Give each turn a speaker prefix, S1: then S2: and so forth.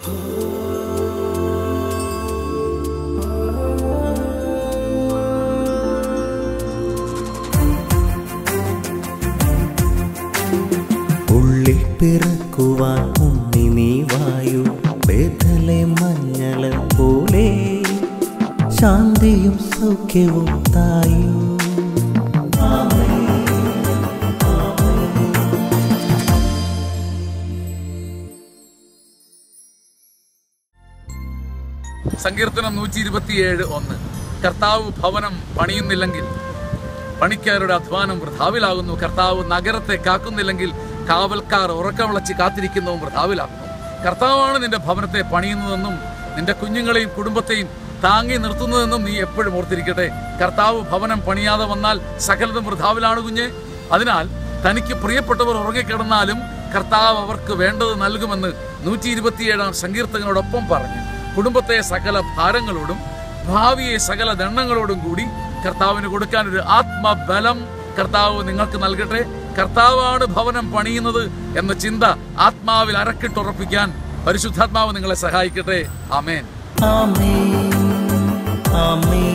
S1: ഉള്ളിൽ പിറക്കുവാൻ ഉണ്ണി നീ വായു വേദലെ മഞ്ഞള പോലെ ശാന്തിയും സൗഖ്യവും തായു
S2: സങ്കീർത്തനം നൂറ്റി ഇരുപത്തിയേഴ് ഒന്ന് കർത്താവ് ഭവനം പണിയുന്നില്ലെങ്കിൽ പണിക്കാരുടെ അധ്വാനം വൃഥാവിലാകുന്നു കർത്താവ് നഗരത്തെ കാക്കുന്നില്ലെങ്കിൽ കാവൽക്കാർ ഉറക്കവിളച്ച് കാത്തിരിക്കുന്നതും വൃഥാവിലാകുന്നു കർത്താവാണ് നിന്റെ ഭവനത്തെ പണിയുന്നതെന്നും നിന്റെ കുഞ്ഞുങ്ങളെയും കുടുംബത്തെയും താങ്ങി നിർത്തുന്നതെന്നും നീ എപ്പോഴും ഓർത്തിരിക്കട്ടെ കർത്താവ് ഭവനം പണിയാതെ വന്നാൽ സകലതും വൃഥാവിലാണ് കുഞ്ഞ് അതിനാൽ തനിക്ക് പ്രിയപ്പെട്ടവർ ഉറങ്ങിക്കിടന്നാലും കർത്താവ് അവർക്ക് വേണ്ടത് നൽകുമെന്ന് നൂറ്റി ഇരുപത്തിയേഴാം സങ്കീർത്തകനോടൊപ്പം പറഞ്ഞു കുടുംബത്തെ സകല ഭാരങ്ങളോടും ഭാവിയെ സകല ദണ്ണങ്ങളോടും കൂടി കർത്താവിന് കൊടുക്കാൻ ഒരു ആത്മബലം കർത്താവ് നിങ്ങൾക്ക് നൽകട്ടെ കർത്താവാണ് ഭവനം പണിയുന്നത് എന്ന ചിന്ത ആത്മാവിൽ അരക്കിട്ടുറപ്പിക്കാൻ പരിശുദ്ധാത്മാവ് നിങ്ങളെ സഹായിക്കട്ടെ ആമേൻ
S1: ആമേൻ ആമേൻ